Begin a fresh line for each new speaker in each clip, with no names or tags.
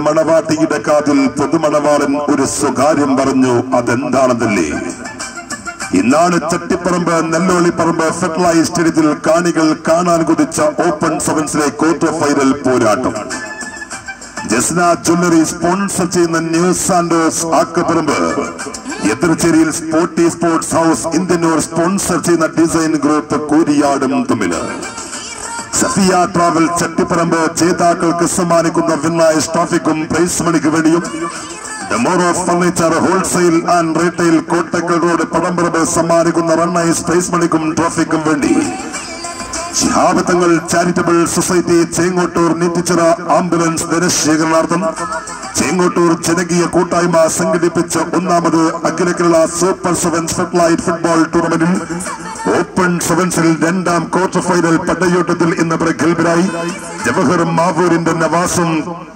മണവാട്ടിയുടെ കാതിൽ പുതുമണവാളൻ ഒരു സ്വകാര്യം പറഞ്ഞു അതെന്താണെന്നല്ലേ ഇന്നാണ് ചട്ടിപ്പറമ്പ് നെല്ലോളിപ്പറമ്പ് ഫെർട്ടിലൈസ് സ്റ്റേഡിയത്തിൽ കാണികൾ കാണാൻ കുതിച്ച ഓപ്പൺ സെവൻസിലെ ക്വാർട്ടർ ഫൈനൽ പോരാട്ടം ജസ്ന ജ്വല്ലറി സ്പോൺസർ ചെയ്യുന്ന ന്യൂസ് സാൻഡോസ് ആക്കപ്പറമ്പ് എതിർച്ചേരിയിൽ സ്പോർട്ടി സ്പോർട്സ് ഹൗസ് ഇന്ത്യന്നൂർ സ്പോൺസർ ചെയ്യുന്ന ഡിസൈൻ ഗ്രൂപ്പ് കൂരിയാടും തമ്മില് സഫിയ ട്രാവൽ ചട്ടിപ്പറമ്പ് ജേതാക്കൾക്ക് സമ്മാനിക്കുന്ന വിന്നായസ് ട്രോഫിക്കും പ്രൈസ് മണിക്ക് വേണ്ടിയും ഡെമോറോ furniture wholesale and retail Kottakkal road Padamparamba സമ്മാനിക്കുന്ന റണ്ണൈസ് പ്രൈസ് മണിക്കും ട്രോഫിക്കും വേണ്ടി Shihab Thangal charitable society Chengottur Neetichira ambulance ധനശേഖരണാർത്ഥം ചേങ്ങോട്ടൂർ ജനകീയ കൂട്ടായ്മ സംഘടിപ്പിച്ച ഒന്നാമത് അഖില Kerala super sevens floodlight football ടൂർണമെന്റിൽ ഓപ്പൺ സെവൻസിൽ രണ്ടാം ക്വാർട്ടർ ഫൈനൽ പടയോട്ടത്തിൽ ഇന്ന് പ്രഗത്ഭരായി ജവഹർ മാവൂരിന്റെ നവാസും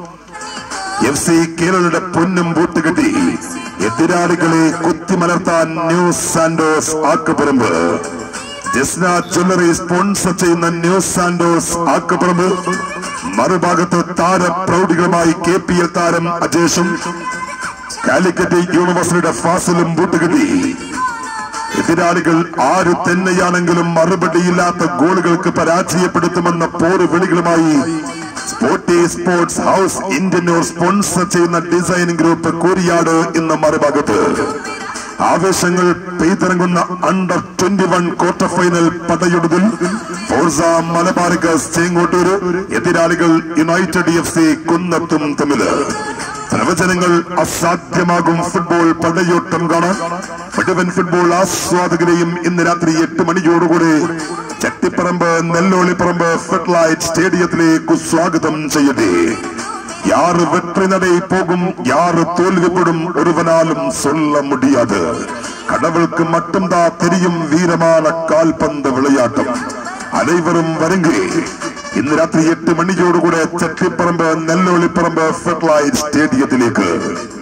എഫ് സി കേരളയുടെ പൊന്നും ബൂട്ടുകെട്ടി എതിരാളികളെ കുത്തിമലർത്താൻ ന്യൂസ് സാൻഡോസ് ആക്കപ്പുറമ്പ് ജസ്ന ജ്വല്ലറി സ്പോൺസർ ചെയ്യുന്ന ന്യൂസ് സാൻഡോസ് ആക്കപ്പുറമ്പ് മറുഭാഗത്ത് താര പ്രൗഢികളുമായി കെ പി എൽ താരം അജേഷും കാലിക്കറ്റ് യൂണിവേഴ്സിറ്റിയുടെ ഫാസിലും ബൂട്ടുകെട്ടി എതിരാളികൾ ആര് തന്നെയാണെങ്കിലും മറുപടിയില്ലാത്ത ഗോളുകൾക്ക് പരാജയപ്പെടുത്തുമെന്ന പോറ് വിളികളുമായി സ്പോർട്ടി സ്പോർട്സ് ഹൗസ് ഇന്ത്യന്നൂർ സ്പോൺസർ ചെയ്യുന്ന ഡിസൈൻ ഗ്രൂപ്പ് കൂരിയാട് എന്ന മറുഭാഗത്ത് ആവേശങ്ങൾ പെയ്തിറങ്ങുന്ന under twenty one quarter final പടയൊടുതിൽ ഫോർസ മലബാറിക്കസ് ചേങ്ങോട്ടൂര് എതിരാളികൾ യുണൈറ്റഡ് എഫ് സി കുന്നത്തും തമ്മില് പ്രവചനങ്ങൾ അസാധ്യമാകും ഫുട്ബോൾ പടയോട്ടം കാണാൻ മുഴുവൻ ഫുട്ബോൾ ആസ്വാദകരെയും ഇന്ന് രാത്രി എട്ട് മണിയോടുകൂടി ചട്ടിപ്പറമ്പ് നെല്ലോളിപ്പറമ്പ് ഫെർട്ടിലൈറ്റ് സ്റ്റേഡിയത്തിലേക്ക് സ്വാഗതം ചെയ്യട്ടെ யாரு வெற்றி நடை போகும் யாரு தோல்விப்படும் ஒருவனாலும் சொல்ல முடியாது கடவுளுக்கு மட்டும்தான் தெரியும் வீரமான கால்பந்து விளையாட்டம் அனைவரும் வருங்க ഇന്ന് രാത്രി എട്ട് മണിയോടുകൂടെ ചട്ടിപ്പറമ്പ് നെല്ലോളിപ്പറമ്പ് ഫെർട്ടിലൈറ്റ് സ്റ്റേഡിയത്തിലേക്ക്